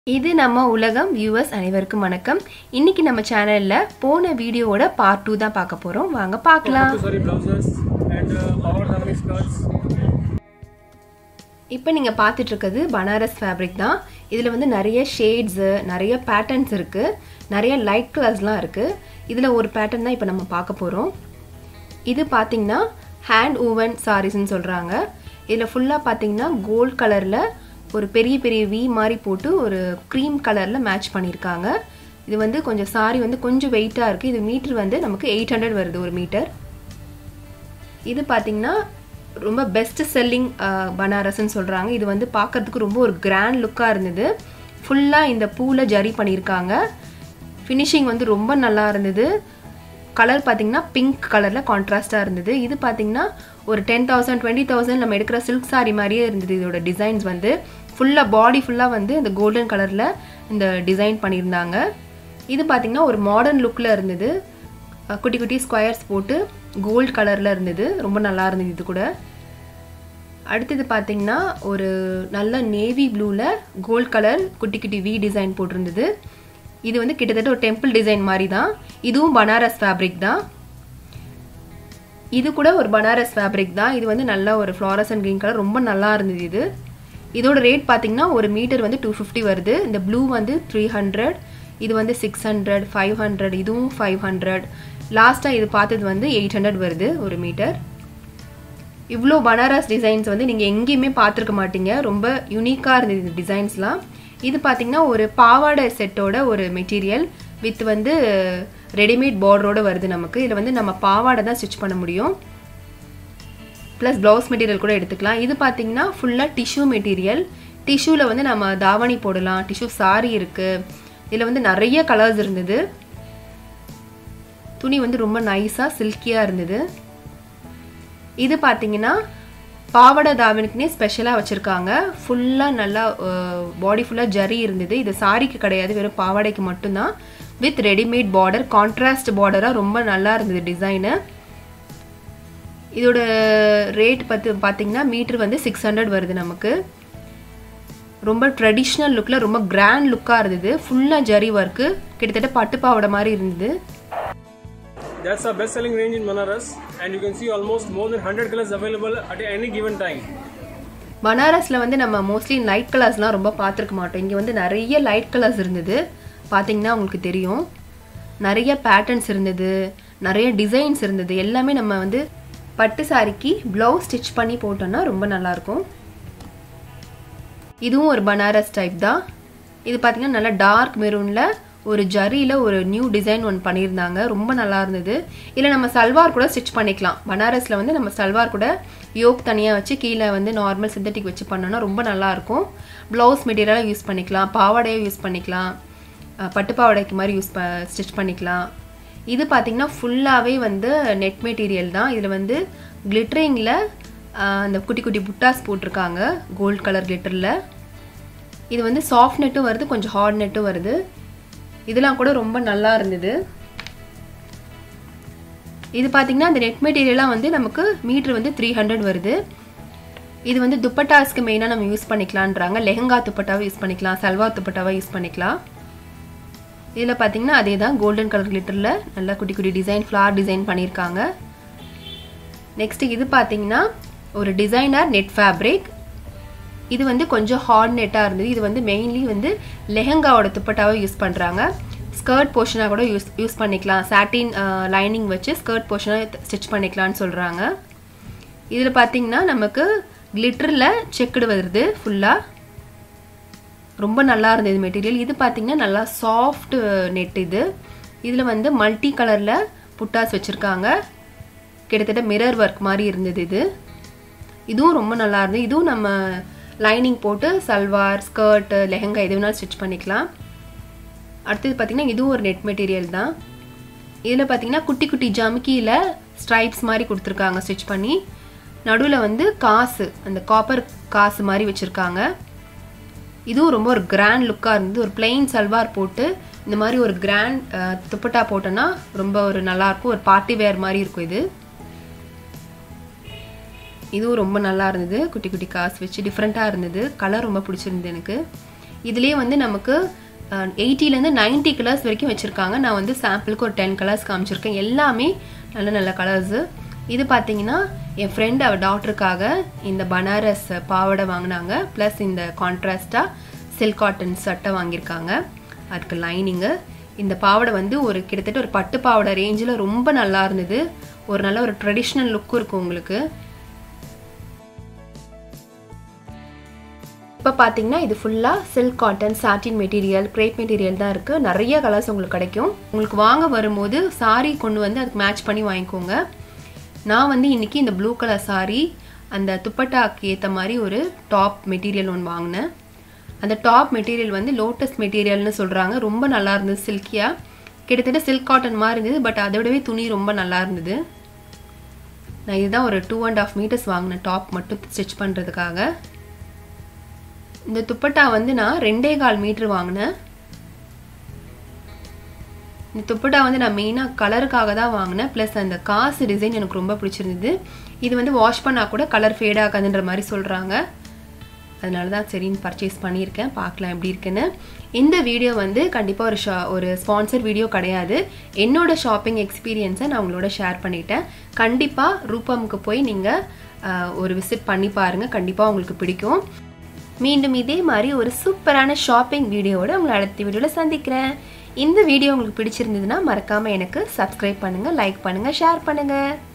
இது நம்ம உலகம் வியூவர்ஸ் அனைவருக்கும் வணக்கம் இன்னைக்கு நம்ம சேனல்ல போன வீடியோவோட பார்ட் டூ தான் பார்க்க போறோம் வாங்க பார்க்கலாம் sorry blouses and uh, power harmony skirts இப்போ நீங்கள் பார்த்துட்டு இருக்கிறது பனாரஸ் ஃபேப்ரிக் தான் இதில் வந்து நிறைய ஷேட்ஸு நிறைய பேட்டர்ன்ஸ் இருக்குது நிறைய லைட் கலர்ஸ்லாம் இருக்குது இதில் ஒரு பேட்டர்ன் தான் இப்போ நம்ம பார்க்க போகிறோம் இது பார்த்தீங்கன்னா ஹேண்ட் ஊவன் சாரீஸ்ன்னு சொல்கிறாங்க இதில் ஃபுல்லாக பார்த்தீங்கன்னா கோல்ட் கலரில் ஒரு பெரிய பெரிய வி மாதிரி போட்டு ஒரு க்ரீம் கலரில் மேட்ச் பண்ணியிருக்காங்க இது வந்து கொஞ்சம் சாரி வந்து கொஞ்சம் வெயிட்டாக இருக்குது இது மீட்டர் வந்து நமக்கு எயிட் ஹண்ட்ரட் வருது ஒரு மீட்டர் இது பார்த்தீங்கன்னா ரொம்ப பெஸ்ட் செல்லிங் பனாரஸ்ன்னு சொல்கிறாங்க இது வந்து பார்க்கறதுக்கு ரொம்ப ஒரு கிராண்ட் லுக்காக இருந்தது ஃபுல்லாக இந்த பூவில் ஜரி பண்ணியிருக்காங்க ஃபினிஷிங் வந்து ரொம்ப நல்லா இருந்தது கலர் பார்த்தீங்கன்னா பிங்க் கலரில் கான்ட்ராஸ்டாக இருந்தது இது பார்த்தீங்கன்னா ஒரு டென் தௌசண்ட் டுவெண்ட்டி தௌசண்ட் நம்ம எடுக்கிற சில்க் சாரி மாதிரியே இருந்தது இதோட டிசைன்ஸ் வந்து ஃபுல்லாக பாடி ஃபுல்லாக வந்து இந்த கோல்டன் கலரில் இந்த டிசைன் பண்ணியிருந்தாங்க இது பார்த்தீங்கன்னா ஒரு மாடர்ன் லுக்கில் இருந்தது அஹ் குட்டி குட்டி ஸ்கொயர்ஸ் போட்டு கோல்ட் கலரில் இருந்தது ரொம்ப நல்லா இருந்தது இது கூட அடுத்தது பார்த்தீங்கன்னா ஒரு நல்ல நேவி ப்ளூவில் கோல்ட் கலர் குட்டி குட்டி வி டிசைன் போட்டிருந்தது இது வந்து கிட்டத்தட்ட ஒரு டெம்பிள் டிசைன் மாதிரி தான் இதுவும் பனாரஸ் ஃபேப்ரிக் தான் இது கூட ஒரு பனாரஸ் ஃபேப்ரிக் தான் இது வந்து நல்ல ஒரு ஃப்ளாரசன் க்ரீன் கலர் ரொம்ப நல்லா இருந்தது இது இதோட ரேட் பார்த்தீங்கன்னா ஒரு மீட்டர் வந்து டூ ஃபிஃப்டி வருது இந்த ப்ளூ வந்து த்ரீ ஹண்ட்ரட் இது வந்து சிக்ஸ் ஹண்ட்ரட் ஃபைவ் ஹண்ட்ரட் இதுவும் ஃபைவ் ஹண்ட்ரட் லாஸ்ட்டாக இது பார்த்தது வந்து எயிட் ஹண்ட்ரட் வருது ஒரு மீட்டர் இவ்வளோ பனாரஸ் டிசைன்ஸ் வந்து நீங்கள் எங்கேயுமே பார்த்துருக்க மாட்டீங்க ரொம்ப யூனிக்காக இருந்தது இந்த டிசைன்ஸ்லாம் இது பார்த்தீங்கன்னா ஒரு பாவாடை செட்டோட ஒரு மெட்டீரியல் வித் வந்து ரெடிமேட் பார்டரோட வருது நமக்கு இதில் வந்து நம்ம பாவாடை தான் ஸ்டிச் பண்ண முடியும் ப்ளஸ் ப்ளவுஸ் மெட்டீரியல் கூட எடுத்துக்கலாம் இது பார்த்தீங்கன்னா ஃபுல்லாக டிஷ்யூ மெட்டீரியல் டிஷ்யூவில் வந்து நம்ம தாவணி போடலாம் டிஷ்யூ சாரி இருக்குது இதில் வந்து நிறைய கலர்ஸ் இருந்தது துணி வந்து ரொம்ப நைஸாக சில்கியாக இருந்தது இது பார்த்தீங்கன்னா பாவாடை தாவணிக்குனே ஸ்பெஷலாக வச்சுருக்காங்க ஃபுல்லாக நல்லா பாடி ஃபுல்லாக ஜரி இருந்தது இது சாரிக்கு கிடையாது வெறும் பாவாடைக்கு மட்டும்தான் வித் ரெடிமேட் பார்டர் கான்ட்ராஸ்ட் பார்டராக ரொம்ப நல்லா இருந்தது டிசைனு இதோட ரேட் பார்த்து பார்த்தீங்கன்னா மீட்ரு வந்து சிக்ஸ் ஹண்ட்ரட் வருது நமக்கு ரொம்ப ட்ரெடிஷ்னல் லுக்கில் ரொம்ப கிராண்ட் லுக்காக இருந்தது ஃபுல்லாக ஜரி ஒர்க்கு கிட்டத்தட்ட பட்டு பாவாடை மாதிரி இருந்தது that's our best selling range in banaras and you can see almost more than 100 colors available at any given time பனாரஸில் வந்து நம்ம மோஸ்ட்லி லைட் கலர்ஸ்லாம் ரொம்ப பார்த்துருக்க மாட்டோம் இங்கே வந்து நிறைய லைட் கலர்ஸ் இருந்தது பார்த்தீங்கன்னா உங்களுக்கு தெரியும் நிறைய பேட்டர்ன்ஸ் இருந்தது நிறைய டிசைன்ஸ் இருந்தது எல்லாமே நம்ம வந்து பட்டு சாரிக்கு ப்ளவுஸ் ஸ்டிச் பண்ணி போட்டோம்னா ரொம்ப நல்லாயிருக்கும் இதுவும் ஒரு பனாரஸ் டைப் தான் இது பார்த்தீங்கன்னா நல்லா டார்க் மெரூனில் ஒரு ஜரியில் ஒரு நியூ டிசைன் ஒன்று பண்ணியிருந்தாங்க ரொம்ப நல்லா இருந்தது இல்லை நம்ம சல்வார் கூட ஸ்டிச் பண்ணிக்கலாம் பனாரஸில் வந்து நம்ம சல்வார் கூட யோக் தனியாக வச்சு கீழே வந்து நார்மல் சிந்தட்டிக் வச்சு பண்ணோன்னா ரொம்ப நல்லாயிருக்கும் ப்ளவுஸ் மெட்டீரியலாக யூஸ் பண்ணிக்கலாம் பாவாடையாக யூஸ் பண்ணிக்கலாம் அஹ் பட்டு பாவாடைக்கு மாதிரி யூஸ் ப ஸ்டிச் பண்ணிக்கலாம் இது பார்த்திங்கன்னா ஃபுல்லாகவே வந்து நெட் மெட்டீரியல் தான் இதில் வந்து கிளிட்டரிங்கில் அந்த குட்டி குட்டி புட்டாஸ் போட்டிருக்காங்க கோல்ட் கலர் கிளிட்டரில் இது வந்து சாஃப்ட் நெட்டும் வருது கொஞ்சம் ஹார்ட் நெட்டும் வருது இதெல்லாம் கூட ரொம்ப நல்லா இருந்தது இது பார்த்தீங்கன்னா இந்த நெட் மெட்டீரியலாக வந்து நமக்கு மீட்ரு வந்து த்ரீ ஹண்ட்ரட் வருது இது வந்து துப்பட்டாஸ்க்கு மெயினாக நம்ம யூஸ் பண்ணிக்கலான்றாங்க லெஹங்கா துப்பட்டாவை யூஸ் பண்ணிக்கலாம் சல்வார் துப்பட்டாவை யூஸ் பண்ணிக்கலாம் இதில் பார்த்தீங்கன்னா அதே தான் கோல்டன் கலர் கிளிட்டரில் நல்லா குட்டி குட்டி டிசைன் ஃப்ளார் டிசைன் பண்ணியிருக்காங்க நெக்ஸ்ட் இது பார்த்தீங்கன்னா ஒரு டிசைனர் நெட் ஃபேப்ரிக் இது வந்து கொஞ்சம் ஹார்ட் நெட்டாக இருந்தது இது வந்து மெயின்லி வந்து லெஹங்காவோட துப்பட்டாவை யூஸ் பண்ணுறாங்க ஸ்கர்ட் போர்ஷனாக கூட யூஸ் யூஸ் பண்ணிக்கலாம் சாட்டின் லைனிங் வச்சு ஸ்கர்ட் போர்ஷனாக ஸ்டிச் பண்ணிக்கலாம்னு சொல்கிறாங்க இதில் பார்த்தீங்கன்னா நமக்கு கிளிட்டரில் செக்குடு வருது ஃபுல்லாக ரொம்ப நல்லா இருந்தது மெட்டீரியல் இது பார்த்தீங்கன்னா நல்லா சாஃப்ட் நெட் இது இதில் வந்து மல்டி கலரில் புட்டாஸ் வச்சுருக்காங்க கிட்டத்தட்ட மிரர் ஒர்க் மாதிரி இருந்தது இது இதுவும் ரொம்ப நல்லா இருந்தது இதுவும் நம்ம லைனிங் போட்டு சல்வார் ஸ்கர்ட் லெஹங்கா எது வேணாலும் ஸ்டிச் பண்ணிக்கலாம் அடுத்தது பார்த்திங்கன்னா இதுவும் ஒரு நெட் மெட்டீரியல் தான் இதில் பார்த்தீங்கன்னா குட்டி குட்டி ஜமுக்கியில் ஸ்ட்ரைப்ஸ் மாதிரி கொடுத்துருக்காங்க ஸ்டிச் பண்ணி நடுவில் வந்து காசு அந்த காப்பர் காசு மாதிரி வச்சுருக்காங்க இதுவும் ரொம்ப ஒரு கிராண்ட் லுக்காக இருந்தது ஒரு பிளெயின் சல்வார் போட்டு இந்த மாதிரி ஒரு கிராண்ட் துப்பட்டா போட்டோன்னா ரொம்ப ஒரு நல்லாயிருக்கும் ஒரு பார்ட்டி வேர் மாதிரி இருக்கும் இது இதுவும் ரொம்ப நல்லா இருந்தது குட்டி குட்டி காசு வச்சு டிஃப்ரெண்ட்டாக இருந்தது கலர் ரொம்ப பிடிச்சிருந்தது எனக்கு இதுலேயே வந்து நமக்கு எயிட்டிலேருந்து நைன்ட்டி கலர்ஸ் வரைக்கும் வச்சுருக்காங்க நான் வந்து சாம்பிளுக்கு ஒரு டென் கலர்ஸ் காமிச்சிருக்கேன் எல்லாமே நல்ல நல்ல கலர்ஸு இது பார்த்தீங்கன்னா என் ஃப்ரெண்ட் அவள் டாக்டருக்காக இந்த பனாரஸ் பாவாடை வாங்கினாங்க ப்ளஸ் இந்த கான்ட்ராஸ்டாக சில்க் காட்டன் சட்டை வாங்கியிருக்காங்க அதுக்கு லைனிங்கு இந்த பாவாடை வந்து ஒரு கிட்டத்தட்ட ஒரு பட்டு பாவாடை ரேஞ்சில் ரொம்ப நல்லா இருந்தது ஒரு நல்ல ஒரு ட்ரெடிஷ்னல் லுக்கும் இருக்கும் உங்களுக்கு இப்போ பார்த்தீங்கன்னா இது ஃபுல்லாக silk cotton satin material crepe material தான் இருக்குது நிறைய கலர்ஸ் உங்களுக்கு கிடைக்கும் உங்களுக்கு வாங்க வரும்போது சாரீ கொண்டு வந்து அதுக்கு மேட்ச் பண்ணி வாங்கிக்கோங்க நான் வந்து இன்றைக்கி இந்த ப்ளூ கலர் சாரீ அந்த துப்பட்டாக்கு ஏற்ற மாதிரி ஒரு டாப் மெட்டீரியல் ஒன்று வாங்கினேன் அந்த டாப் மெட்டீரியல் வந்து லோட்டஸ் மெட்டீரியல்னு சொல்கிறாங்க ரொம்ப நல்லா இருந்தது சில்கியாக கிட்டத்தட்ட சில்க் காட்டன் மாதிரி இருந்தது பட் அதை விடவே துணி ரொம்ப நல்லா இருந்தது நான் இதுதான் ஒரு டூ அண்ட் ஆஃப் மீட்டர்ஸ் வாங்கினேன் டாப் மட்டும் ஸ்டிச் பண்ணுறதுக்காக இந்த துப்பட்டா வந்து நான் ரெண்டே கால் மீட்ரு வாங்கினேன் இந்த துப்பட்டா வந்து நான் மெயினாக கலருக்காக தான் வாங்கினேன் ப்ளஸ் அந்த காசு டிசைன் எனக்கு ரொம்ப பிடிச்சிருந்தது இது வந்து வாஷ் பண்ணால் கூட கலர் ஃபேட் ஆகாதுன்ற மாதிரி சொல்கிறாங்க அதனால தான் சரின்னு பர்ச்சேஸ் பண்ணியிருக்கேன் பார்க்கலாம் எப்படி இருக்குன்னு இந்த வீடியோ வந்து கண்டிப்பாக ஒரு ஷா ஒரு ஸ்பான்சர் வீடியோ கிடையாது என்னோட ஷாப்பிங் எக்ஸ்பீரியன்ஸை நான் உங்களோட ஷேர் பண்ணிட்டேன் கண்டிப்பாக ரூபமுக்கு போய் நீங்கள் ஒரு விசிட் பண்ணி பாருங்கள் கண்டிப்பாக உங்களுக்கு பிடிக்கும் மீண்டும் இதே மாதிரி ஒரு சூப்பரான ஷாப்பிங் வீடியோவோட உங்களை அடுத்த வீடியோவில் சந்திக்கிறேன் இந்த வீடியோ உங்களுக்கு பிடிச்சிருந்ததுன்னா மறக்காமல் எனக்கு சப்ஸ்கிரைப் பண்ணுங்கள் லைக் பண்ணுங்கள் ஷேர் பண்ணுங்கள்